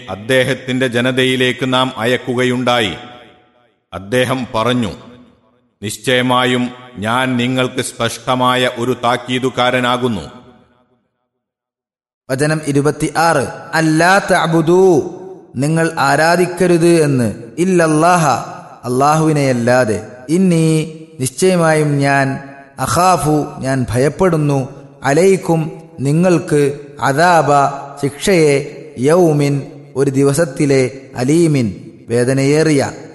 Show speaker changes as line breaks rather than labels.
അദ്ദേഹത്തിന്റെ ജനതയിലേക്ക് നാം അയക്കുകയുണ്ടായി അദ്ദേഹം പറഞ്ഞു നിശ്ചയമായും ഞാൻ നിങ്ങൾക്ക് സ്പഷ്ടമായ ഒരു താക്കീതുകാരനാകുന്നു
വചനം ഇരുപത്തി ആറ് അല്ലാ തഅബുദൂ നിങ്ങൾ ആരാധിക്കരുത് എന്ന് ഇല്ലല്ലാഹ അള്ളാഹുവിനെയല്ലാതെ ഇന്നീ നിശ്ചയമായും ഞാൻ അഖാഫു ഞാൻ ഭയപ്പെടുന്നു അലൈക്കും നിങ്ങൾക്ക് അദാബ ശിക്ഷയെ യൗമിൻ ഒരു ദിവസത്തിലെ അലീമിൻ വേദനയേറിയ